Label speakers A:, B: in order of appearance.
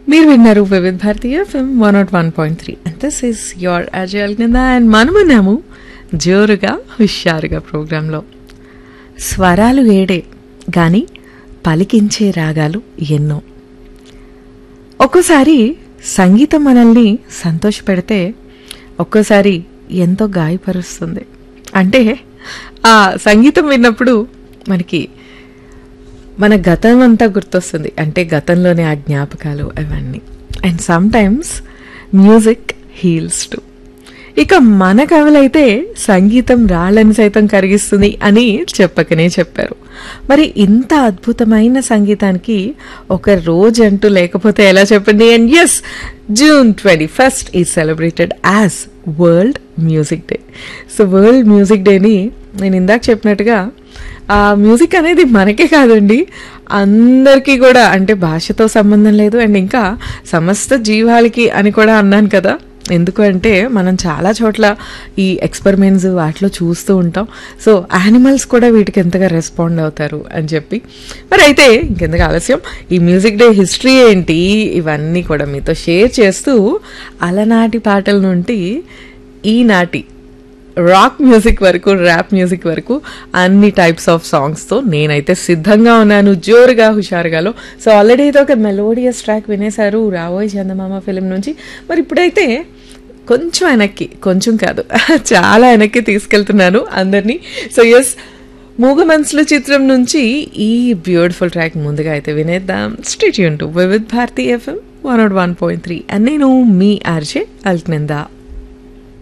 A: మీరు విన్నారు వివిధ్ భారతీయ FM one not one point three and this is your అజయల్ కింద అండ్ మనమున్నాము జోరుగా హుషారుగా ప్రోగ్రాంలో స్వరాలు ఏడే గాని పలికించే రాగాలు ఎన్నో ఒక్కోసారి సంగీతం మనల్ని సంతోషపెడితే ఒక్కోసారి ఎంతో గాయపరుస్తుంది అంటే ఆ సంగీతం విన్నప్పుడు మనకి మన గతం అంతా గుర్తొస్తుంది అంటే గతంలోనే ఆ జ్ఞాపకాలు అవన్నీ and sometimes music heals too ఇక మన కవులైతే సంగీతం రాళ్ళని సైతం కరిగిస్తుంది అని చెప్పకనే చెప్పారు మరి ఇంత అద్భుతమైన సంగీతానికి ఒక రోజు అంటూ లేకపోతే ఎలా చెప్పండి and yes June twenty first ఈ celebrated as world music day so world music డేని నేను ఇందాక చెప్పినట్టుగా ఆ మ్యూజిక్ అనేది మనకే కాదండి అందరికీ కూడా అంటే భాషతో సంబంధం లేదు అండ్ ఇంకా సమస్త జీవాలకి అని కూడా అన్నాను కదా ఎందుకు అంటే మనం చాలా చోట్ల ఈ ఎక్స్పెరిమెంట్స్ వాటిలో చూస్తూ ఉంటాం సో యానిమల్స్ కూడా వీటికి ఎంతగా రెస్పాండ్ అవుతారు అని చెప్పి మరి అయితే ఇంకెందుకు ఆలస్యం ఈ మ్యూజిక్ డే హిస్టరీ ఏంటి ఇవన్నీ కూడా మీతో షేర్ చేస్తూ అలనాటి పాటల నుండి ఈనాటి రాక్ మ్యూజిక్ వరకు ర్యాప్ మ్యూజిక్ వరకు అన్ని టైప్స్ ఆఫ్ సాంగ్స్తో నేనైతే సిద్ధంగా ఉన్నాను జోరుగా హుషారుగాలో సో ఆల్రెడీ అయితే ఒక మెలోడియస్ ట్రాక్ వినేశారు రాబోయే చందమామ ఫిలిం నుంచి మరి ఇప్పుడైతే కొంచెం వెనక్కి కొంచెం కాదు చాలా వెనక్కి తీసుకెళ్తున్నాను అందరినీ సో ఎస్ మూగ మనసుల చిత్రం నుంచి ఈ బ్యూటిఫుల్ ట్రాక్ ముందుగా అయితే వినేద్దాం స్టేట్ యూన్ to Vividh Bharati FM one not one point three and నేను మీ ఆర్జే అల్క్నందా